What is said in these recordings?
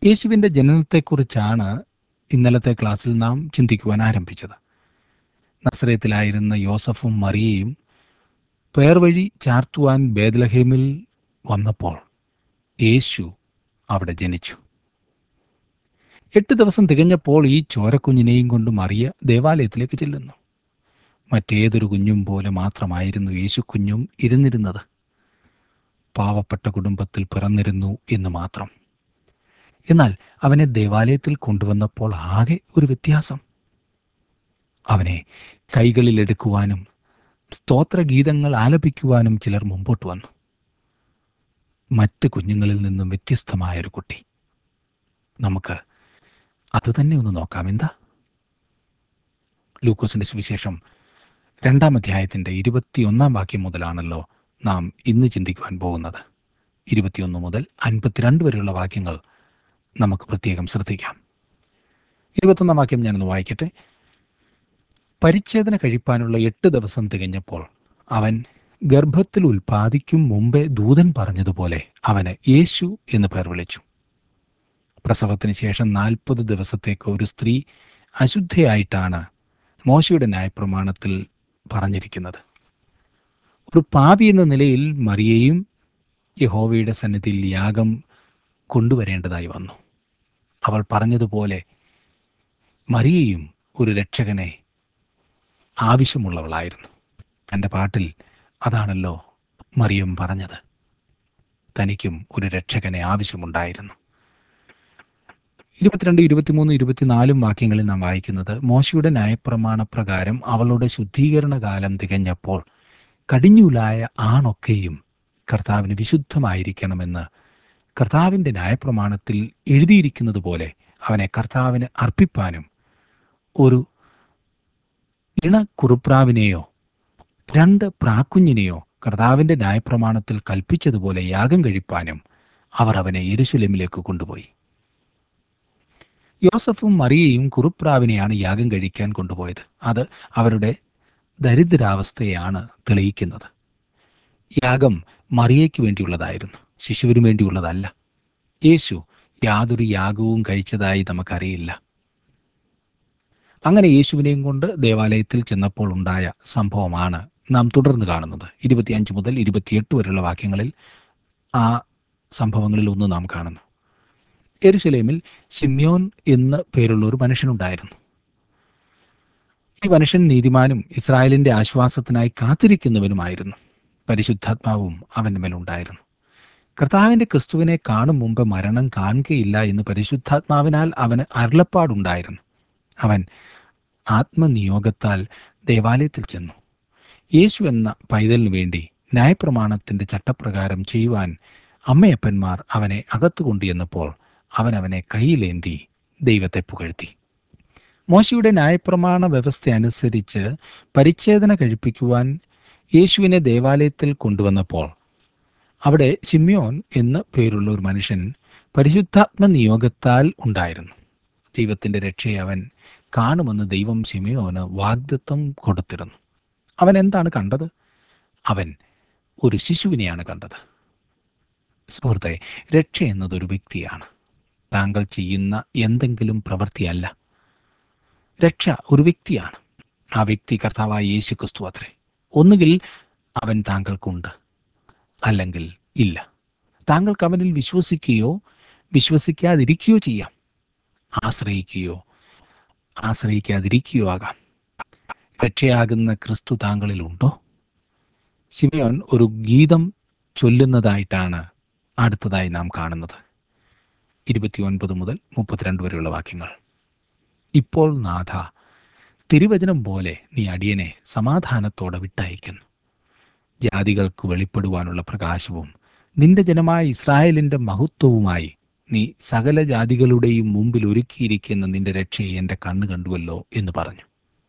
യേശുവിൻ്റെ ജനനത്തെക്കുറിച്ചാണ് ഇന്നലത്തെ ക്ലാസ്സിൽ നാം ചിന്തിക്കുവാൻ ആരംഭിച്ചത് നസ്രയത്തിലായിരുന്ന യോസഫും മറിയയും പേർവഴി ചാർത്തുവാൻ ബേദ്ലഹേമിൽ വന്നപ്പോൾ യേശു അവിടെ ജനിച്ചു എട്ട് ദിവസം തികഞ്ഞപ്പോൾ ഈ ചോരക്കുഞ്ഞിനെയും കൊണ്ട് മറിയ ദേവാലയത്തിലേക്ക് ചെല്ലുന്നു മറ്റേതൊരു കുഞ്ഞും പോലെ മാത്രമായിരുന്നു യേശു കുഞ്ഞും ഇരുന്നിരുന്നത് പാവപ്പെട്ട കുടുംബത്തിൽ പിറന്നിരുന്നു എന്ന് മാത്രം എന്നാൽ അവനെ ദേവാലയത്തിൽ കൊണ്ടുവന്നപ്പോൾ ആകെ ഒരു വ്യത്യാസം അവനെ കൈകളിൽ എടുക്കുവാനും സ്തോത്രഗീതങ്ങൾ ആലപിക്കുവാനും ചിലർ മുമ്പോട്ട് വന്നു മറ്റ് കുഞ്ഞുങ്ങളിൽ നിന്നും വ്യത്യസ്തമായ ഒരു കുട്ടി നമുക്ക് അത് തന്നെ ഒന്ന് നോക്കാം എന്താ ലൂക്കോസിന്റെ സുവിശേഷം രണ്ടാം അധ്യായത്തിന്റെ ഇരുപത്തിയൊന്നാം വാക്യം മുതലാണല്ലോ നാം ഇന്ന് ചിന്തിക്കുവാൻ പോകുന്നത് ഇരുപത്തിയൊന്ന് മുതൽ അൻപത്തിരണ്ട് വരെയുള്ള വാക്യങ്ങൾ നമുക്ക് പ്രത്യേകം ശ്രദ്ധിക്കാം ഇരുപത്തൊന്നാം വാക്യം ഞാനൊന്ന് വായിക്കട്ടെ പരിച്ഛേദന കഴിപ്പാനുള്ള എട്ട് ദിവസം തികഞ്ഞപ്പോൾ അവൻ ഗർഭത്തിൽ ഉൽപ്പാദിക്കും മുമ്പേ ദൂതൻ പറഞ്ഞതുപോലെ അവന് യേശു എന്ന് പേർ വിളിച്ചു പ്രസവത്തിന് ശേഷം നാൽപ്പത് ദിവസത്തേക്ക് ഒരു സ്ത്രീ അശുദ്ധയായിട്ടാണ് മോശയുടെ ന്യായപ്രമാണത്തിൽ പറഞ്ഞിരിക്കുന്നത് ഒരു പാപി എന്ന നിലയിൽ മറിയയും യഹോവയുടെ സന്നിധിയിൽ യാഗം കൊണ്ടുവരേണ്ടതായി വന്നു അവൾ പറഞ്ഞതുപോലെ മറിയയും ഒരു രക്ഷകനെ ആവശ്യമുള്ളവളായിരുന്നു തൻ്റെ പാട്ടിൽ അതാണല്ലോ മറിയം പറഞ്ഞത് തനിക്കും ഒരു രക്ഷകനെ ആവശ്യമുണ്ടായിരുന്നു ഇരുപത്തിരണ്ട് ഇരുപത്തിമൂന്ന് ഇരുപത്തിനാലും വാക്യങ്ങളിൽ നാം വായിക്കുന്നത് മോശയുടെ ന്യായപ്രമാണ പ്രകാരം അവളുടെ ശുദ്ധീകരണ കാലം തികഞ്ഞപ്പോൾ കടിഞ്ഞൂലായ ആണൊക്കെയും കർത്താവിന് വിശുദ്ധമായിരിക്കണമെന്ന് കർത്താവിൻ്റെ ന്യായപ്രമാണത്തിൽ എഴുതിയിരിക്കുന്നത് പോലെ അവനെ കർത്താവിന് അർപ്പിപ്പാനും ഒരു ഇണക്കുറുപ്രാവിനെയോ രണ്ട് പ്രാക്കുഞ്ഞിനെയോ കർത്താവിൻ്റെ ന്യായപ്രമാണത്തിൽ കൽപ്പിച്ചതുപോലെ യാഗം കഴിപ്പാനും അവർ അവനെ യെരുശലേമിലേക്ക് കൊണ്ടുപോയി യോസഫും മറിയയും കുറുപ്രാവിനെയാണ് യാഗം കഴിക്കാൻ കൊണ്ടുപോയത് അത് അവരുടെ ദരിദ്രാവസ്ഥയാണ് തെളിയിക്കുന്നത് യാഗം മറിയയ്ക്ക് വേണ്ടിയുള്ളതായിരുന്നു ശിശുവിന് വേണ്ടിയുള്ളതല്ല യേശു യാതൊരു യാഗവും കഴിച്ചതായി നമുക്കറിയില്ല അങ്ങനെ യേശുവിനെയും കൊണ്ട് ദേവാലയത്തിൽ ചെന്നപ്പോൾ ഉണ്ടായ സംഭവമാണ് നാം തുടർന്ന് കാണുന്നത് ഇരുപത്തിയഞ്ച് മുതൽ ഇരുപത്തിയെട്ട് വരെയുള്ള വാക്യങ്ങളിൽ ആ സംഭവങ്ങളിൽ ഒന്ന് നാം കാണുന്നു എരുശലേമിൽ സിമ്യോൻ എന്ന് പേരുള്ള ഒരു മനുഷ്യനുണ്ടായിരുന്നു ഈ മനുഷ്യൻ നീതിമാനും ഇസ്രായേലിന്റെ ആശ്വാസത്തിനായി കാത്തിരിക്കുന്നവനുമായിരുന്നു പരിശുദ്ധാത്മാവും അവന്റെ മേലുണ്ടായിരുന്നു കർത്താവിന്റെ ക്രിസ്തുവിനെ കാണും മുമ്പ് മരണം കാണുകയില്ല എന്ന് പരിശുദ്ധാത്മാവിനാൽ അവന് അരുളപ്പാടുണ്ടായിരുന്നു അവൻ ആത്മനിയോഗത്താൽ ദേവാലയത്തിൽ ചെന്നു യേശു എന്ന പൈതലിനു വേണ്ടി ന്യായപ്രമാണത്തിന്റെ ചട്ടപ്രകാരം ചെയ്യുവാൻ അമ്മയപ്പന്മാർ അവനെ അകത്തു കൊണ്ടുചെന്നപ്പോൾ അവൻ അവനെ കയ്യിലേന്തി ദൈവത്തെ പുകഴ്ത്തി മോശയുടെ ന്യായപ്രമാണ വ്യവസ്ഥ അനുസരിച്ച് പരിച്ഛേദന കഴിപ്പിക്കുവാൻ യേശുവിനെ ദേവാലയത്തിൽ കൊണ്ടുവന്നപ്പോൾ അവിടെ ശിമ്യോൻ എന്ന് പേരുള്ള ഒരു മനുഷ്യൻ പരിശുദ്ധാത്മ നിയോഗത്താൽ ഉണ്ടായിരുന്നു ദൈവത്തിന്റെ രക്ഷയെ അവൻ കാണുമെന്ന് ദൈവം ശിമയോന് വാഗ്ദത്വം കൊടുത്തിരുന്നു അവൻ എന്താണ് കണ്ടത് അവൻ ഒരു ശിശുവിനെയാണ് കണ്ടത് സുഹൃത്തെ രക്ഷ എന്നതൊരു വ്യക്തിയാണ് താങ്കൾ ചെയ്യുന്ന എന്തെങ്കിലും പ്രവൃത്തിയല്ല രക്ഷ ഒരു വ്യക്തിയാണ് ആ വ്യക്തി കർത്താവായ യേശു ക്രിസ്തു അത്രേ ഒന്നുകിൽ അവൻ താങ്കൾക്കുണ്ട് അല്ലെങ്കിൽ ഇല്ല താങ്കൾക്ക് അവനിൽ വിശ്വസിക്കുകയോ വിശ്വസിക്കാതിരിക്കുകയോ ചെയ്യാം ആശ്രയിക്കുകയോ ആശ്രയിക്കാതിരിക്കുകയോ ആകാം രക്ഷയാകുന്ന ക്രിസ്തു താങ്കളിലുണ്ടോ ശിമയോൻ ഒരു ഗീതം ചൊല്ലുന്നതായിട്ടാണ് അടുത്തതായി നാം കാണുന്നത് ഇരുപത്തിയൊൻപത് മുതൽ മുപ്പത്തിരണ്ട് വരെയുള്ള വാക്യങ്ങൾ ഇപ്പോൾ നാഥ തിരുവചനം പോലെ നീ അടിയനെ സമാധാനത്തോടെ വിട്ടയക്കുന്നു ജാതികൾക്ക് വെളിപ്പെടുവാനുള്ള പ്രകാശവും നിന്റെ ജനമായ ഇസ്രായേലിന്റെ മഹത്വവുമായി നീ സകല ജാതികളുടെയും മുമ്പിൽ ഒരുക്കിയിരിക്കുന്ന നിന്റെ രക്ഷയെ എൻ്റെ കണ്ണ് കണ്ടുവല്ലോ എന്ന് പറഞ്ഞു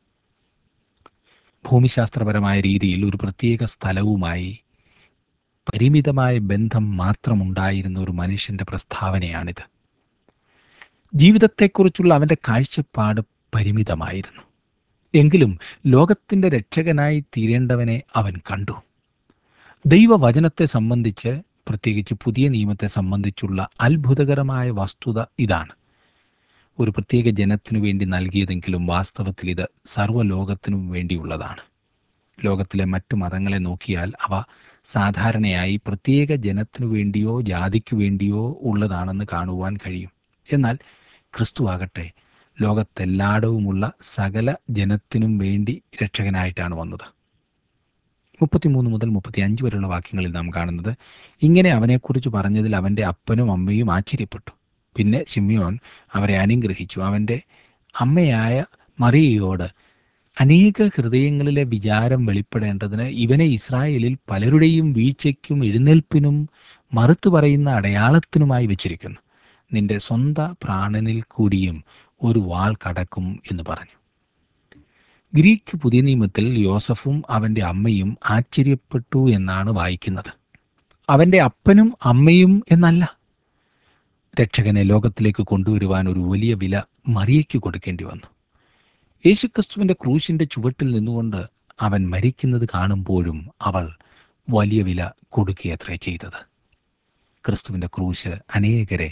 ഭൂമിശാസ്ത്രപരമായ രീതിയിൽ ഒരു പ്രത്യേക സ്ഥലവുമായി പരിമിതമായ ബന്ധം മാത്രമുണ്ടായിരുന്ന ഒരു മനുഷ്യന്റെ പ്രസ്താവനയാണിത് ജീവിതത്തെക്കുറിച്ചുള്ള അവന്റെ കാഴ്ചപ്പാട് പരിമിതമായിരുന്നു എങ്കിലും ലോകത്തിന്റെ രക്ഷകനായി തീരേണ്ടവനെ അവൻ കണ്ടു ദൈവവചനത്തെ സംബന്ധിച്ച് പ്രത്യേകിച്ച് പുതിയ നിയമത്തെ സംബന്ധിച്ചുള്ള അത്ഭുതകരമായ വസ്തുത ഇതാണ് ഒരു പ്രത്യേക ജനത്തിനു വേണ്ടി നൽകിയതെങ്കിലും വാസ്തവത്തിൽ ഇത് സർവ്വലോകത്തിനും വേണ്ടിയുള്ളതാണ് ലോകത്തിലെ മറ്റു മതങ്ങളെ നോക്കിയാൽ അവ സാധാരണയായി പ്രത്യേക ജനത്തിനു വേണ്ടിയോ ജാതിക്കു വേണ്ടിയോ ഉള്ളതാണെന്ന് കാണുവാൻ കഴിയും എന്നാൽ ക്രിസ്തു ആകട്ടെ ലോകത്തെല്ലായിടവുമുള്ള സകല ജനത്തിനും വേണ്ടി രക്ഷകനായിട്ടാണ് വന്നത് മുപ്പത്തിമൂന്ന് മുതൽ മുപ്പത്തി അഞ്ച് വരെയുള്ള വാക്യങ്ങളിൽ നാം കാണുന്നത് ഇങ്ങനെ അവനെക്കുറിച്ച് പറഞ്ഞതിൽ അവൻ്റെ അപ്പനും അമ്മയും ആശ്ചര്യപ്പെട്ടു പിന്നെ ശിമ്യോൻ അവരെ അനുഗ്രഹിച്ചു അവൻ്റെ അമ്മയായ മറിയയോട് അനേക ഹൃദയങ്ങളിലെ വിചാരം വെളിപ്പെടേണ്ടതിന് ഇവനെ ഇസ്രായേലിൽ പലരുടെയും വീഴ്ചയ്ക്കും എഴുന്നേൽപ്പിനും മറുത്തു പറയുന്ന അടയാളത്തിനുമായി വെച്ചിരിക്കുന്നു നിന്റെ സ്വന്ത പ്രാണനിൽ കൂടിയും ഒരു വാൾ കടക്കും എന്ന് പറഞ്ഞു ഗ്രീക്ക് പുതിയ നിയമത്തിൽ യോസഫും അവൻ്റെ അമ്മയും ആശ്ചര്യപ്പെട്ടു എന്നാണ് വായിക്കുന്നത് അവൻ്റെ അപ്പനും അമ്മയും എന്നല്ല രക്ഷകനെ ലോകത്തിലേക്ക് കൊണ്ടുവരുവാൻ ഒരു വലിയ വില മറിയയ്ക്ക് കൊടുക്കേണ്ടി വന്നു യേശുക്രിസ്തുവിന്റെ ക്രൂശിന്റെ ചുവട്ടിൽ നിന്നുകൊണ്ട് അവൻ മരിക്കുന്നത് കാണുമ്പോഴും അവൾ വലിയ വില കൊടുക്കുകയത്രേ ചെയ്തത് ക്രിസ്തുവിന്റെ ക്രൂശ് അനേകരെ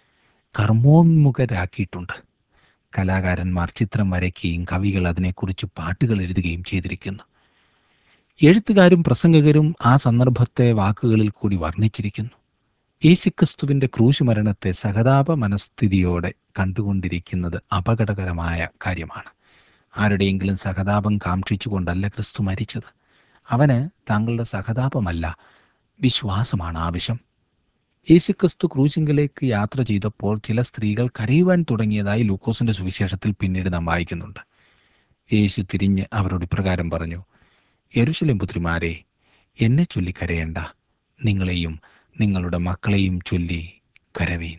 കർമ്മോന്മുഖരാക്കിയിട്ടുണ്ട് കലാകാരന്മാർ ചിത്രം വരയ്ക്കുകയും കവികൾ അതിനെക്കുറിച്ച് പാട്ടുകൾ എഴുതുകയും ചെയ്തിരിക്കുന്നു എഴുത്തുകാരും പ്രസംഗകരും ആ സന്ദർഭത്തെ വാക്കുകളിൽ കൂടി വർണ്ണിച്ചിരിക്കുന്നു യേശുക്രിസ്തുവിന്റെ ക്രൂശ് മരണത്തെ സഹതാപ മനസ്ഥിതിയോടെ കണ്ടുകൊണ്ടിരിക്കുന്നത് അപകടകരമായ കാര്യമാണ് ആരുടെയെങ്കിലും സഹതാപം കാക്ഷിച്ചുകൊണ്ടല്ല ക്രിസ്തു മരിച്ചത് അവന് താങ്കളുടെ സഹതാപമല്ല വിശ്വാസമാണ് ആവശ്യം യേശുക്രിസ്തു ക്രൂശിങ്കലേക്ക് യാത്ര ചെയ്തപ്പോൾ ചില സ്ത്രീകൾ കരയുവാൻ തുടങ്ങിയതായി ലൂക്കോസിന്റെ സുവിശേഷത്തിൽ പിന്നീട് നാം വായിക്കുന്നുണ്ട് യേശു തിരിഞ്ഞ് അവരോട് ഇപ്രകാരം പറഞ്ഞു യെരുശലേം പുത്രിമാരെ എന്നെ ചൊല്ലി കരയേണ്ട നിങ്ങളെയും നിങ്ങളുടെ മക്കളെയും ചൊല്ലി കരവീൻ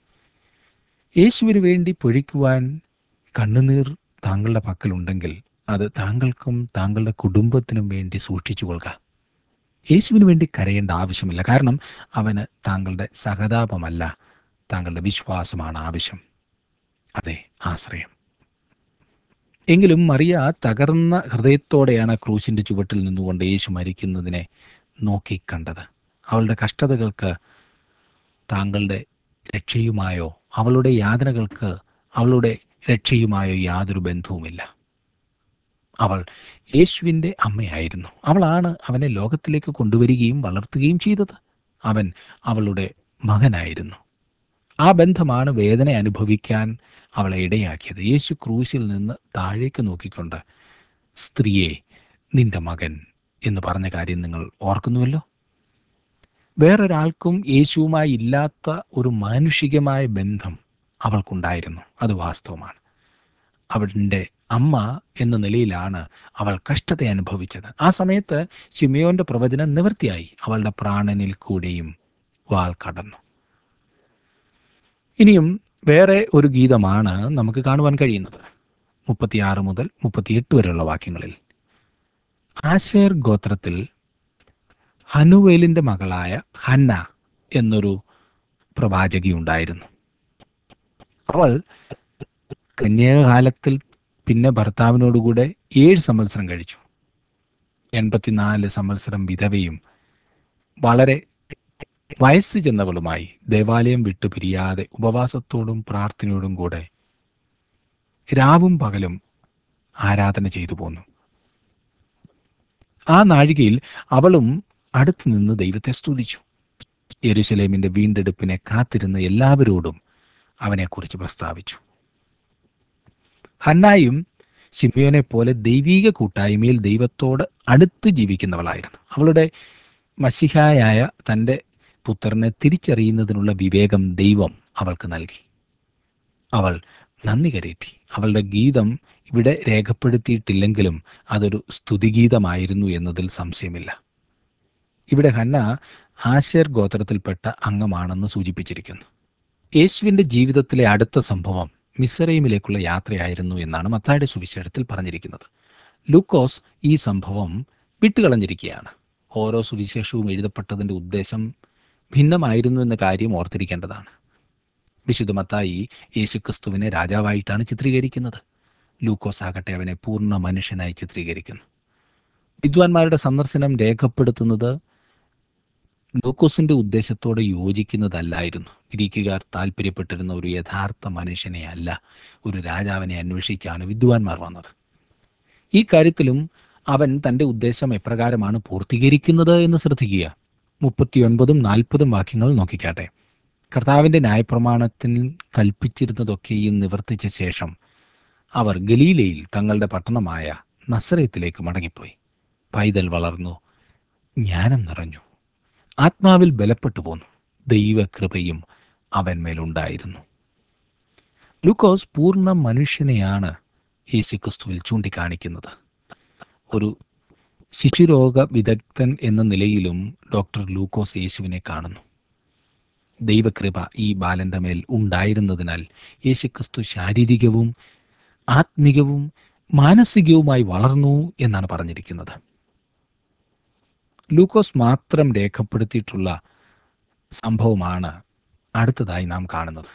യേശുവിന് വേണ്ടി പൊഴിക്കുവാൻ കണ്ണുനീർ താങ്കളുടെ പക്കലുണ്ടെങ്കിൽ അത് താങ്കൾക്കും താങ്കളുടെ കുടുംബത്തിനും വേണ്ടി സൂക്ഷിച്ചു കൊള്ളുക യേശുവിന് വേണ്ടി കരയേണ്ട ആവശ്യമില്ല കാരണം അവന് താങ്കളുടെ സഹതാപമല്ല താങ്കളുടെ വിശ്വാസമാണ് ആവശ്യം അതെ ആശ്രയം എങ്കിലും മറിയ തകർന്ന ഹൃദയത്തോടെയാണ് ക്രൂശിന്റെ ചുവട്ടിൽ നിന്നുകൊണ്ട് യേശു മരിക്കുന്നതിനെ നോക്കിക്കണ്ടത് അവളുടെ കഷ്ടതകൾക്ക് താങ്കളുടെ രക്ഷയുമായോ അവളുടെ യാതനകൾക്ക് അവളുടെ രക്ഷയുമായോ യാതൊരു ബന്ധവുമില്ല അവൾ യേശുവിൻ്റെ അമ്മയായിരുന്നു അവളാണ് അവനെ ലോകത്തിലേക്ക് കൊണ്ടുവരികയും വളർത്തുകയും ചെയ്തത് അവൻ അവളുടെ മകനായിരുന്നു ആ ബന്ധമാണ് വേദന അനുഭവിക്കാൻ അവളെ ഇടയാക്കിയത് യേശു ക്രൂശിൽ നിന്ന് താഴേക്ക് നോക്കിക്കൊണ്ട് സ്ത്രീയെ നിന്റെ മകൻ എന്ന് പറഞ്ഞ കാര്യം നിങ്ങൾ ഓർക്കുന്നുവല്ലോ വേറൊരാൾക്കും യേശുവുമായി ഇല്ലാത്ത ഒരു മാനുഷികമായ ബന്ധം അവൾക്കുണ്ടായിരുന്നു അത് വാസ്തവമാണ് അവളുടെ അമ്മ എന്ന നിലയിലാണ് അവൾ കഷ്ടത അനുഭവിച്ചത് ആ സമയത്ത് ശിമയോന്റെ പ്രവചനം നിവൃത്തിയായി അവളുടെ പ്രാണനിൽ കൂടെയും വാൾ കടന്നു ഇനിയും വേറെ ഒരു ഗീതമാണ് നമുക്ക് കാണുവാൻ കഴിയുന്നത് മുപ്പത്തിയാറ് മുതൽ മുപ്പത്തിയെട്ട് വരെയുള്ള വാക്യങ്ങളിൽ ആശേർ ഗോത്രത്തിൽ ഹനുവേലിന്റെ മകളായ ഹന്ന എന്നൊരു പ്രവാചകി ഉണ്ടായിരുന്നു അവൾ കന്യാകാലത്തിൽ പിന്നെ ഭർത്താവിനോടുകൂടെ ഏഴ് സംവത്സരം കഴിച്ചു എൺപത്തിനാല് സംവത്സരം വിധവയും വളരെ വയസ്സ് ചെന്നവളുമായി ദേവാലയം വിട്ടു പിരിയാതെ ഉപവാസത്തോടും പ്രാർത്ഥനയോടും കൂടെ രാവും പകലും ആരാധന ചെയ്തു പോന്നു ആ നാഴികയിൽ അവളും അടുത്തു നിന്ന് ദൈവത്തെ സ്തുതിച്ചു യെരുശലേമിന്റെ വീണ്ടെടുപ്പിനെ കാത്തിരുന്ന എല്ലാവരോടും അവനെക്കുറിച്ച് പ്രസ്താവിച്ചു ഹന്നായും ശിമിയോനെ പോലെ ദൈവീക കൂട്ടായ്മയിൽ ദൈവത്തോട് അടുത്ത് ജീവിക്കുന്നവളായിരുന്നു അവളുടെ മസിഹായായ തൻ്റെ പുത്രനെ തിരിച്ചറിയുന്നതിനുള്ള വിവേകം ദൈവം അവൾക്ക് നൽകി അവൾ നന്ദി കരേറ്റി അവളുടെ ഗീതം ഇവിടെ രേഖപ്പെടുത്തിയിട്ടില്ലെങ്കിലും അതൊരു സ്തുതിഗീതമായിരുന്നു എന്നതിൽ സംശയമില്ല ഇവിടെ ഹന്ന ആശേർ ഗോത്രത്തിൽപ്പെട്ട അംഗമാണെന്ന് സൂചിപ്പിച്ചിരിക്കുന്നു യേശുവിൻ്റെ ജീവിതത്തിലെ അടുത്ത സംഭവം മിസറൈമിലേക്കുള്ള യാത്രയായിരുന്നു എന്നാണ് മത്തായുടെ സുവിശേഷത്തിൽ പറഞ്ഞിരിക്കുന്നത് ലൂക്കോസ് ഈ സംഭവം വിട്ടുകളഞ്ഞിരിക്കുകയാണ് ഓരോ സുവിശേഷവും എഴുതപ്പെട്ടതിൻ്റെ ഉദ്ദേശം ഭിന്നമായിരുന്നു എന്ന കാര്യം ഓർത്തിരിക്കേണ്ടതാണ് വിശുദ്ധ മത്തായി യേശുക്രിസ്തുവിനെ രാജാവായിട്ടാണ് ചിത്രീകരിക്കുന്നത് ലൂക്കോസ് ആകട്ടെ അവനെ പൂർണ്ണ മനുഷ്യനായി ചിത്രീകരിക്കുന്നു വിദ്വാൻമാരുടെ സന്ദർശനം രേഖപ്പെടുത്തുന്നത് ലൂക്കോസിന്റെ ഉദ്ദേശത്തോടെ യോജിക്കുന്നതല്ലായിരുന്നു ഗ്രീക്കുകാർ താല്പര്യപ്പെട്ടിരുന്ന ഒരു യഥാർത്ഥ മനുഷ്യനെ അല്ല ഒരു രാജാവിനെ അന്വേഷിച്ചാണ് വിദ്വാൻമാർ വന്നത് ഈ കാര്യത്തിലും അവൻ തന്റെ ഉദ്ദേശം എപ്രകാരമാണ് പൂർത്തീകരിക്കുന്നത് എന്ന് ശ്രദ്ധിക്കുക മുപ്പത്തിയൊൻപതും നാൽപ്പതും വാക്യങ്ങൾ നോക്കിക്കാട്ടെ കർത്താവിന്റെ ന്യായപ്രമാണത്തിൽ കൽപ്പിച്ചിരുന്നതൊക്കെയും നിവർത്തിച്ച ശേഷം അവർ ഗലീലയിൽ തങ്ങളുടെ പട്ടണമായ നസറയത്തിലേക്ക് മടങ്ങിപ്പോയി പൈതൽ വളർന്നു ജ്ഞാനം നിറഞ്ഞു ആത്മാവിൽ ബലപ്പെട്ടു പോന്നു ദൈവകൃപയും അവന്മേലുണ്ടായിരുന്നു ലൂക്കോസ് പൂർണ്ണ മനുഷ്യനെയാണ് യേശുക്രിസ്തുവിൽ ചൂണ്ടിക്കാണിക്കുന്നത് ഒരു ശിശുരോഗ വിദഗ്ധൻ എന്ന നിലയിലും ഡോക്ടർ ലൂക്കോസ് യേശുവിനെ കാണുന്നു ദൈവകൃപ ഈ ബാലന്റെ മേൽ ഉണ്ടായിരുന്നതിനാൽ യേശുക്രിസ്തു ശാരീരികവും ആത്മികവും മാനസികവുമായി വളർന്നു എന്നാണ് പറഞ്ഞിരിക്കുന്നത് ലൂക്കോസ് മാത്രം രേഖപ്പെടുത്തിയിട്ടുള്ള സംഭവമാണ് അടുത്തതായി നാം കാണുന്നത്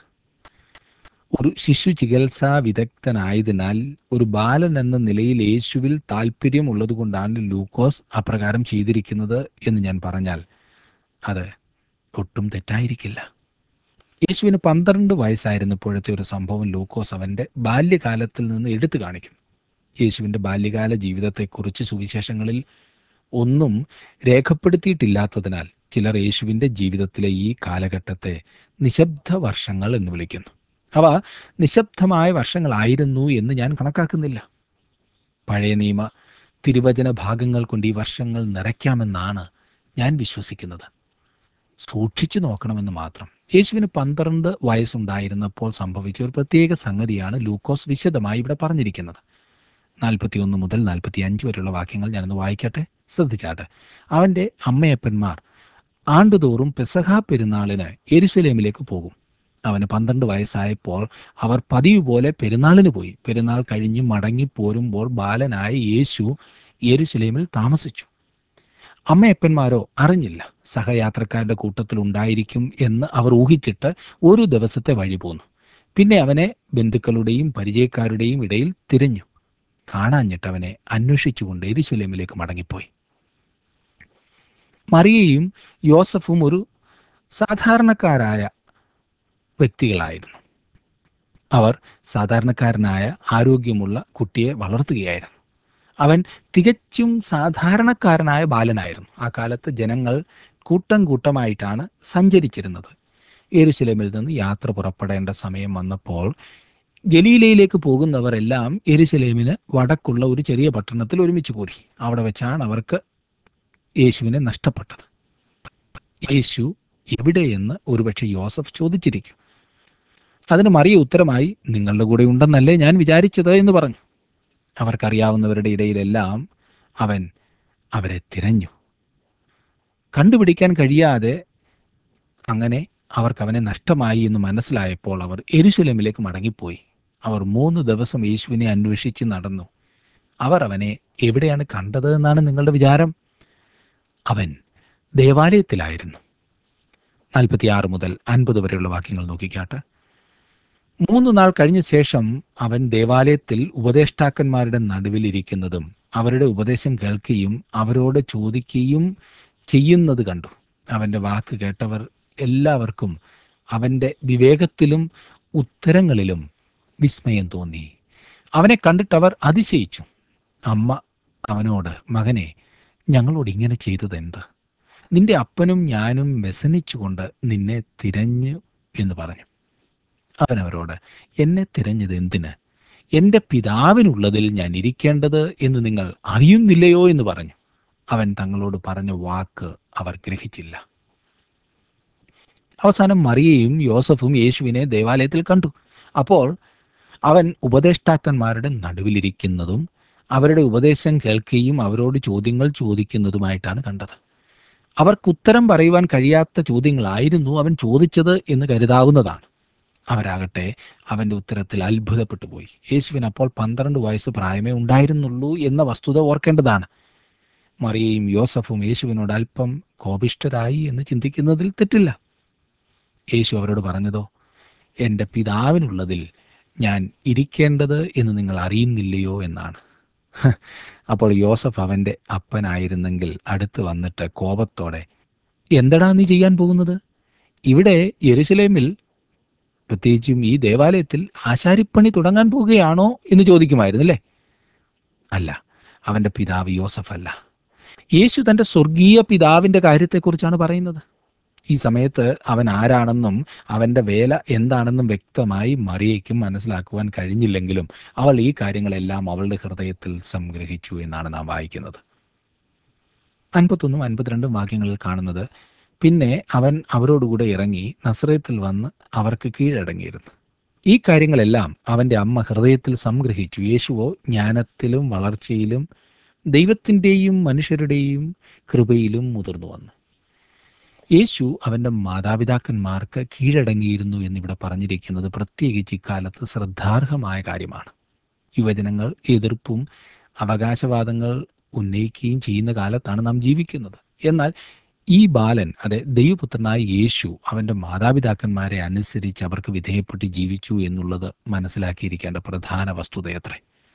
ഒരു ശിശു ചികിത്സാ വിദഗ്ധനായതിനാൽ ഒരു ബാലൻ എന്ന നിലയിൽ യേശുവിൽ താല്പര്യമുള്ളതുകൊണ്ടാണ് ലൂക്കോസ് അപ്രകാരം ചെയ്തിരിക്കുന്നത് എന്ന് ഞാൻ പറഞ്ഞാൽ അത് ഒട്ടും തെറ്റായിരിക്കില്ല യേശുവിന് പന്ത്രണ്ട് വയസ്സായിരുന്നപ്പോഴത്തെ ഒരു സംഭവം ലൂക്കോസ് അവന്റെ ബാല്യകാലത്തിൽ നിന്ന് എടുത്തു കാണിക്കുന്നു യേശുവിന്റെ ബാല്യകാല ജീവിതത്തെക്കുറിച്ച് സുവിശേഷങ്ങളിൽ ഒന്നും രേഖപ്പെടുത്തിയിട്ടില്ലാത്തതിനാൽ ചിലർ യേശുവിന്റെ ജീവിതത്തിലെ ഈ കാലഘട്ടത്തെ നിശബ്ദ വർഷങ്ങൾ എന്ന് വിളിക്കുന്നു അവ നിശബ്ദമായ വർഷങ്ങളായിരുന്നു എന്ന് ഞാൻ കണക്കാക്കുന്നില്ല പഴയ നിയമ തിരുവചന ഭാഗങ്ങൾ കൊണ്ട് ഈ വർഷങ്ങൾ നിറയ്ക്കാമെന്നാണ് ഞാൻ വിശ്വസിക്കുന്നത് സൂക്ഷിച്ചു നോക്കണമെന്ന് മാത്രം യേശുവിന് പന്ത്രണ്ട് വയസ്സുണ്ടായിരുന്നപ്പോൾ സംഭവിച്ച ഒരു പ്രത്യേക സംഗതിയാണ് ലൂക്കോസ് വിശദമായി ഇവിടെ പറഞ്ഞിരിക്കുന്നത് നാൽപ്പത്തി ഒന്ന് മുതൽ നാൽപ്പത്തി അഞ്ച് വരെയുള്ള വാക്യങ്ങൾ ഞാനൊന്ന് വായിക്കട്ടെ ശ്രദ്ധിച്ചാട്ടെ അവൻ്റെ അമ്മയപ്പന്മാർ ആണ്ടുതോറും പെസഹ പെരുന്നാളിന് എരുസലേമിലേക്ക് പോകും അവന് പന്ത്രണ്ട് വയസ്സായപ്പോൾ അവർ പതിവ് പോലെ പെരുന്നാളിന് പോയി പെരുന്നാൾ കഴിഞ്ഞ് മടങ്ങി പോരുമ്പോൾ ബാലനായ യേശു യെരുസലേമിൽ താമസിച്ചു അമ്മയപ്പന്മാരോ അറിഞ്ഞില്ല സഹയാത്രക്കാരുടെ കൂട്ടത്തിൽ ഉണ്ടായിരിക്കും എന്ന് അവർ ഊഹിച്ചിട്ട് ഒരു ദിവസത്തെ വഴി പോന്നു പിന്നെ അവനെ ബന്ധുക്കളുടെയും പരിചയക്കാരുടെയും ഇടയിൽ തിരഞ്ഞു കാണാഞ്ഞിട്ട് അവനെ അന്വേഷിച്ചുകൊണ്ട് എരിശുലേമിലേക്ക് മടങ്ങിപ്പോയി മറിയയും യോസഫും ഒരു സാധാരണക്കാരായ വ്യക്തികളായിരുന്നു അവർ സാധാരണക്കാരനായ ആരോഗ്യമുള്ള കുട്ടിയെ വളർത്തുകയായിരുന്നു അവൻ തികച്ചും സാധാരണക്കാരനായ ബാലനായിരുന്നു ആ കാലത്ത് ജനങ്ങൾ കൂട്ടം കൂട്ടമായിട്ടാണ് സഞ്ചരിച്ചിരുന്നത് എരുശലേമിൽ നിന്ന് യാത്ര പുറപ്പെടേണ്ട സമയം വന്നപ്പോൾ ഗലീലയിലേക്ക് പോകുന്നവരെല്ലാം എരുശലേമിന് വടക്കുള്ള ഒരു ചെറിയ പട്ടണത്തിൽ ഒരുമിച്ച് കൂടി അവിടെ വെച്ചാണ് അവർക്ക് യേശുവിനെ നഷ്ടപ്പെട്ടത് യേശു എവിടെയെന്ന് ഒരുപക്ഷെ യോസഫ് ചോദിച്ചിരിക്കും അതിന് മറിയ ഉത്തരമായി നിങ്ങളുടെ കൂടെ ഉണ്ടെന്നല്ലേ ഞാൻ വിചാരിച്ചത് എന്ന് പറഞ്ഞു അവർക്കറിയാവുന്നവരുടെ ഇടയിലെല്ലാം അവൻ അവരെ തിരഞ്ഞു കണ്ടുപിടിക്കാൻ കഴിയാതെ അങ്ങനെ അവർക്ക് അവനെ നഷ്ടമായി എന്ന് മനസ്സിലായപ്പോൾ അവർ എരുശലേമിലേക്ക് മടങ്ങിപ്പോയി അവർ മൂന്ന് ദിവസം യേശുവിനെ അന്വേഷിച്ച് നടന്നു അവർ അവനെ എവിടെയാണ് കണ്ടത് എന്നാണ് നിങ്ങളുടെ വിചാരം അവൻ ദേവാലയത്തിലായിരുന്നു നാൽപ്പത്തിയാറ് മുതൽ അൻപത് വരെയുള്ള വാക്യങ്ങൾ നോക്കിക്കാട്ടെ മൂന്ന് നാൾ കഴിഞ്ഞ ശേഷം അവൻ ദേവാലയത്തിൽ ഉപദേഷ്ടാക്കന്മാരുടെ നടുവിൽ ഇരിക്കുന്നതും അവരുടെ ഉപദേശം കേൾക്കുകയും അവരോട് ചോദിക്കുകയും ചെയ്യുന്നത് കണ്ടു അവന്റെ വാക്ക് കേട്ടവർ എല്ലാവർക്കും അവന്റെ വിവേകത്തിലും ഉത്തരങ്ങളിലും വിസ്മയം തോന്നി അവനെ കണ്ടിട്ടവർ അതിശയിച്ചു അമ്മ അവനോട് മകനെ ഞങ്ങളോട് ഇങ്ങനെ ചെയ്തത് എന്ത് നിന്റെ അപ്പനും ഞാനും വ്യസനിച്ചുകൊണ്ട് നിന്നെ തിരഞ്ഞു എന്ന് പറഞ്ഞു അവൻ അവരോട് എന്നെ തിരഞ്ഞത് എന്തിന് എൻ്റെ പിതാവിനുള്ളതിൽ ഞാൻ ഇരിക്കേണ്ടത് എന്ന് നിങ്ങൾ അറിയുന്നില്ലയോ എന്ന് പറഞ്ഞു അവൻ തങ്ങളോട് പറഞ്ഞ വാക്ക് അവർ ഗ്രഹിച്ചില്ല അവസാനം മറിയയും യോസഫും യേശുവിനെ ദേവാലയത്തിൽ കണ്ടു അപ്പോൾ അവൻ ഉപദേഷ്ടാക്കന്മാരുടെ നടുവിലിരിക്കുന്നതും അവരുടെ ഉപദേശം കേൾക്കുകയും അവരോട് ചോദ്യങ്ങൾ ചോദിക്കുന്നതുമായിട്ടാണ് കണ്ടത് അവർക്ക് ഉത്തരം പറയുവാൻ കഴിയാത്ത ചോദ്യങ്ങളായിരുന്നു അവൻ ചോദിച്ചത് എന്ന് കരുതാവുന്നതാണ് അവരാകട്ടെ അവന്റെ ഉത്തരത്തിൽ അത്ഭുതപ്പെട്ടു പോയി യേശുവിന് അപ്പോൾ പന്ത്രണ്ട് വയസ്സ് പ്രായമേ ഉണ്ടായിരുന്നുള്ളൂ എന്ന വസ്തുത ഓർക്കേണ്ടതാണ് മറിയയും യോസഫും യേശുവിനോട് അല്പം കോപിഷ്ഠരായി എന്ന് ചിന്തിക്കുന്നതിൽ തെറ്റില്ല യേശു അവരോട് പറഞ്ഞതോ എൻ്റെ പിതാവിനുള്ളതിൽ ഞാൻ ഇരിക്കേണ്ടത് എന്ന് നിങ്ങൾ അറിയുന്നില്ലയോ എന്നാണ് ഹ്, അപ്പോൾ യോസഫ് അവൻ്റെ അപ്പനായിരുന്നെങ്കിൽ അടുത്ത് വന്നിട്ട് കോപത്തോടെ എന്തടാ നീ ചെയ്യാൻ പോകുന്നത് ഇവിടെ യെരുശലേമിൽ പ്രത്യേകിച്ചും ഈ ദേവാലയത്തിൽ ആശാരിപ്പണി തുടങ്ങാൻ പോവുകയാണോ എന്ന് ചോദിക്കുമായിരുന്നല്ലേ അല്ല അവന്റെ പിതാവ് യോസഫ് അല്ല യേശു തന്റെ സ്വർഗീയ പിതാവിന്റെ കാര്യത്തെക്കുറിച്ചാണ് പറയുന്നത് ഈ സമയത്ത് അവൻ ആരാണെന്നും അവന്റെ വേല എന്താണെന്നും വ്യക്തമായി മറിയയ്ക്കും മനസ്സിലാക്കുവാൻ കഴിഞ്ഞില്ലെങ്കിലും അവൾ ഈ കാര്യങ്ങളെല്ലാം അവളുടെ ഹൃദയത്തിൽ സംഗ്രഹിച്ചു എന്നാണ് നാം വായിക്കുന്നത് അൻപത്തൊന്നും അൻപത്തിരണ്ടും വാക്യങ്ങളിൽ കാണുന്നത് പിന്നെ അവൻ അവരോടുകൂടെ ഇറങ്ങി നസ്രയത്തിൽ വന്ന് അവർക്ക് കീഴടങ്ങിയിരുന്നു ഈ കാര്യങ്ങളെല്ലാം അവന്റെ അമ്മ ഹൃദയത്തിൽ സംഗ്രഹിച്ചു യേശുവോ ജ്ഞാനത്തിലും വളർച്ചയിലും ദൈവത്തിൻ്റെയും മനുഷ്യരുടെയും കൃപയിലും മുതിർന്നു വന്നു യേശു അവൻ്റെ മാതാപിതാക്കന്മാർക്ക് കീഴടങ്ങിയിരുന്നു എന്നിവിടെ പറഞ്ഞിരിക്കുന്നത് പ്രത്യേകിച്ച് ഇക്കാലത്ത് ശ്രദ്ധാർഹമായ കാര്യമാണ് യുവജനങ്ങൾ എതിർപ്പും അവകാശവാദങ്ങൾ ഉന്നയിക്കുകയും ചെയ്യുന്ന കാലത്താണ് നാം ജീവിക്കുന്നത് എന്നാൽ ഈ ബാലൻ അതെ ദൈവപുത്രനായ യേശു അവൻ്റെ മാതാപിതാക്കന്മാരെ അനുസരിച്ച് അവർക്ക് വിധേയപ്പെട്ട് ജീവിച്ചു എന്നുള്ളത് മനസ്സിലാക്കിയിരിക്കേണ്ട പ്രധാന വസ്തുതയത്രേ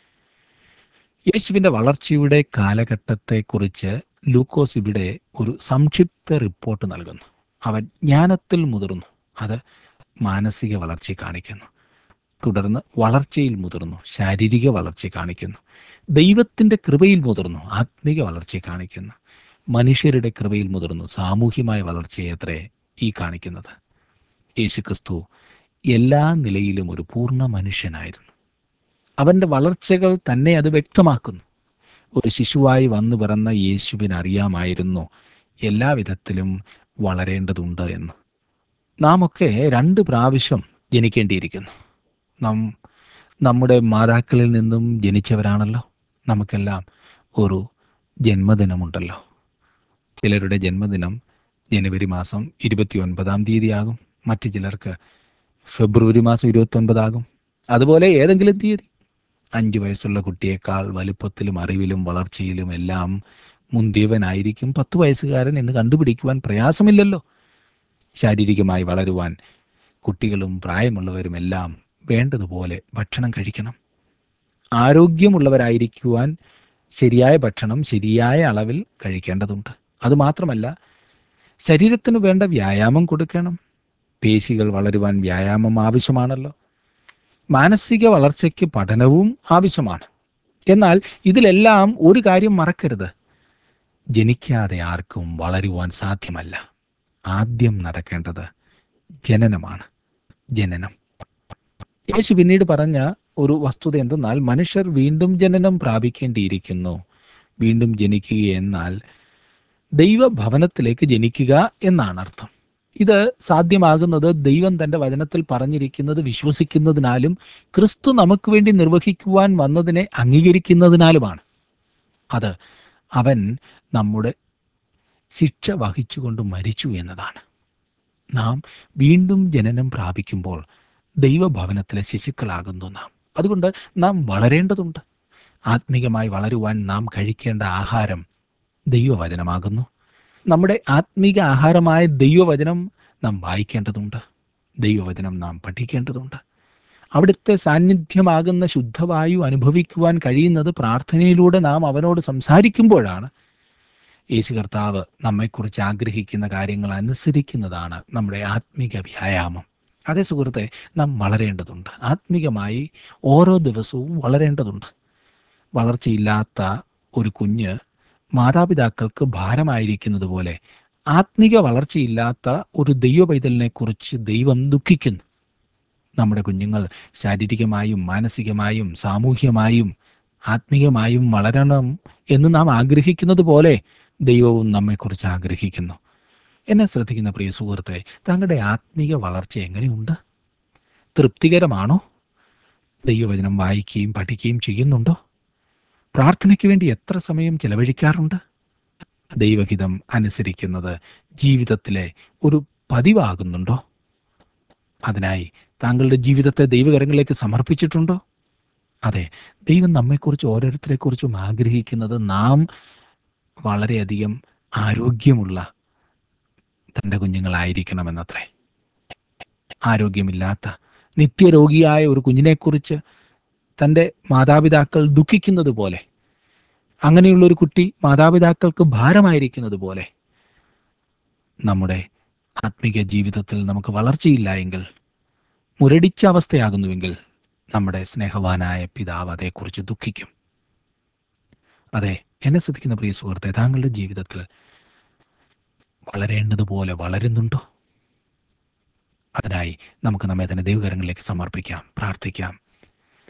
യേശുവിൻ്റെ വളർച്ചയുടെ കാലഘട്ടത്തെക്കുറിച്ച് ലൂക്കോസ് ഇവിടെ ഒരു സംക്ഷിപ്ത റിപ്പോർട്ട് നൽകുന്നു അവൻ ജ്ഞാനത്തിൽ മുതിർന്നു അത് മാനസിക വളർച്ചയെ കാണിക്കുന്നു തുടർന്ന് വളർച്ചയിൽ മുതിർന്നു ശാരീരിക വളർച്ചയെ കാണിക്കുന്നു ദൈവത്തിൻ്റെ കൃപയിൽ മുതിർന്നു ആത്മിക വളർച്ചയെ കാണിക്കുന്നു മനുഷ്യരുടെ കൃപയിൽ മുതിർന്നു സാമൂഹ്യമായ വളർച്ചയെ അത്രേ ഈ കാണിക്കുന്നത് യേശുക്രിസ്തു എല്ലാ നിലയിലും ഒരു പൂർണ്ണ മനുഷ്യനായിരുന്നു അവൻ്റെ വളർച്ചകൾ തന്നെ അത് വ്യക്തമാക്കുന്നു ഒരു ശിശുവായി വന്നു പിറന്ന യേശുവിന് അറിയാമായിരുന്നു എല്ലാവിധത്തിലും വളരേണ്ടതുണ്ട് എന്ന് നാം ഒക്കെ രണ്ട് പ്രാവശ്യം ജനിക്കേണ്ടിയിരിക്കുന്നു നാം നമ്മുടെ മാതാക്കളിൽ നിന്നും ജനിച്ചവരാണല്ലോ നമുക്കെല്ലാം ഒരു ജന്മദിനമുണ്ടല്ലോ ചിലരുടെ ജന്മദിനം ജനുവരി മാസം ഇരുപത്തി ഒൻപതാം തീയതിയാകും മറ്റു ചിലർക്ക് ഫെബ്രുവരി മാസം ഇരുപത്തി ഒൻപതാകും അതുപോലെ ഏതെങ്കിലും തീയതി അഞ്ചു വയസ്സുള്ള കുട്ടിയേക്കാൾ വലുപ്പത്തിലും അറിവിലും വളർച്ചയിലും എല്ലാം മുന്തിയവനായിരിക്കും പത്ത് വയസ്സുകാരൻ എന്ന് കണ്ടുപിടിക്കുവാൻ പ്രയാസമില്ലല്ലോ ശാരീരികമായി വളരുവാൻ കുട്ടികളും പ്രായമുള്ളവരും എല്ലാം വേണ്ടതുപോലെ ഭക്ഷണം കഴിക്കണം ആരോഗ്യമുള്ളവരായിരിക്കുവാൻ ശരിയായ ഭക്ഷണം ശരിയായ അളവിൽ കഴിക്കേണ്ടതുണ്ട് അതുമാത്രമല്ല ശരീരത്തിന് വേണ്ട വ്യായാമം കൊടുക്കണം പേശികൾ വളരുവാൻ വ്യായാമം ആവശ്യമാണല്ലോ മാനസിക വളർച്ചയ്ക്ക് പഠനവും ആവശ്യമാണ് എന്നാൽ ഇതിലെല്ലാം ഒരു കാര്യം മറക്കരുത് ജനിക്കാതെ ആർക്കും വളരുവാൻ സാധ്യമല്ല ആദ്യം നടക്കേണ്ടത് ജനനമാണ് ജനനം യേശു പിന്നീട് പറഞ്ഞ ഒരു വസ്തുത എന്തെന്നാൽ മനുഷ്യർ വീണ്ടും ജനനം പ്രാപിക്കേണ്ടിയിരിക്കുന്നു വീണ്ടും ജനിക്കുക എന്നാൽ ദൈവഭവനത്തിലേക്ക് ജനിക്കുക എന്നാണ് അർത്ഥം ഇത് സാധ്യമാകുന്നത് ദൈവം തന്റെ വചനത്തിൽ പറഞ്ഞിരിക്കുന്നത് വിശ്വസിക്കുന്നതിനാലും ക്രിസ്തു നമുക്ക് വേണ്ടി നിർവഹിക്കുവാൻ വന്നതിനെ അംഗീകരിക്കുന്നതിനാലുമാണ് അത് അവൻ നമ്മുടെ ശിക്ഷ വഹിച്ചുകൊണ്ട് മരിച്ചു എന്നതാണ് നാം വീണ്ടും ജനനം പ്രാപിക്കുമ്പോൾ ദൈവഭവനത്തിലെ ശിശുക്കളാകുന്നു നാം അതുകൊണ്ട് നാം വളരേണ്ടതുണ്ട് ആത്മീകമായി വളരുവാൻ നാം കഴിക്കേണ്ട ആഹാരം ദൈവവചനമാകുന്നു നമ്മുടെ ആത്മീക ആഹാരമായ ദൈവവചനം നാം വായിക്കേണ്ടതുണ്ട് ദൈവവചനം നാം പഠിക്കേണ്ടതുണ്ട് അവിടുത്തെ സാന്നിധ്യമാകുന്ന ശുദ്ധവായു അനുഭവിക്കുവാൻ കഴിയുന്നത് പ്രാർത്ഥനയിലൂടെ നാം അവനോട് സംസാരിക്കുമ്പോഴാണ് യേശു കർത്താവ് നമ്മെക്കുറിച്ച് ആഗ്രഹിക്കുന്ന കാര്യങ്ങൾ അനുസരിക്കുന്നതാണ് നമ്മുടെ ആത്മീക വ്യായാമം അതേ സുഹൃത്തെ നാം വളരേണ്ടതുണ്ട് ആത്മീകമായി ഓരോ ദിവസവും വളരേണ്ടതുണ്ട് വളർച്ചയില്ലാത്ത ഒരു കുഞ്ഞ് മാതാപിതാക്കൾക്ക് ഭാരമായിരിക്കുന്നത് പോലെ ആത്മീക വളർച്ചയില്ലാത്ത ഒരു ദൈവപൈതലിനെ കുറിച്ച് ദൈവം ദുഃഖിക്കുന്നു നമ്മുടെ കുഞ്ഞുങ്ങൾ ശാരീരികമായും മാനസികമായും സാമൂഹ്യമായും ആത്മീയമായും വളരണം എന്ന് നാം ആഗ്രഹിക്കുന്നത് പോലെ ദൈവവും നമ്മെക്കുറിച്ച് ആഗ്രഹിക്കുന്നു എന്നെ ശ്രദ്ധിക്കുന്ന പ്രിയ സുഹൃത്തെ താങ്കളുടെ ആത്മീക വളർച്ച എങ്ങനെയുണ്ട് തൃപ്തികരമാണോ ദൈവവചനം വായിക്കുകയും പഠിക്കുകയും ചെയ്യുന്നുണ്ടോ പ്രാർത്ഥനയ്ക്ക് വേണ്ടി എത്ര സമയം ചെലവഴിക്കാറുണ്ട് ദൈവഹിതം അനുസരിക്കുന്നത് ജീവിതത്തിലെ ഒരു പതിവാകുന്നുണ്ടോ അതിനായി താങ്കളുടെ ജീവിതത്തെ ദൈവകരങ്ങളിലേക്ക് സമർപ്പിച്ചിട്ടുണ്ടോ അതെ ദൈവം നമ്മെക്കുറിച്ച് ഓരോരുത്തരെക്കുറിച്ചും ആഗ്രഹിക്കുന്നത് നാം വളരെയധികം ആരോഗ്യമുള്ള തൻ്റെ കുഞ്ഞുങ്ങളായിരിക്കണമെന്നത്രേ ആരോഗ്യമില്ലാത്ത നിത്യരോഗിയായ ഒരു കുഞ്ഞിനെക്കുറിച്ച് തൻ്റെ മാതാപിതാക്കൾ ദുഃഖിക്കുന്നത് പോലെ അങ്ങനെയുള്ള ഒരു കുട്ടി മാതാപിതാക്കൾക്ക് ഭാരമായിരിക്കുന്നത് പോലെ നമ്മുടെ ആത്മീക ജീവിതത്തിൽ നമുക്ക് വളർച്ചയില്ല എങ്കിൽ മുരടിച്ച അവസ്ഥയാകുന്നുവെങ്കിൽ നമ്മുടെ സ്നേഹവാനായ പിതാവ് അതേക്കുറിച്ച് ദുഃഖിക്കും അതെ എന്നെ ശ്രദ്ധിക്കുന്ന പ്രിയ സുഹൃത്തെ താങ്കളുടെ ജീവിതത്തിൽ വളരേണ്ടതുപോലെ വളരുന്നുണ്ടോ അതിനായി നമുക്ക് നമ്മെ തന്നെ ദൈവകരങ്ങളിലേക്ക് സമർപ്പിക്കാം പ്രാർത്ഥിക്കാം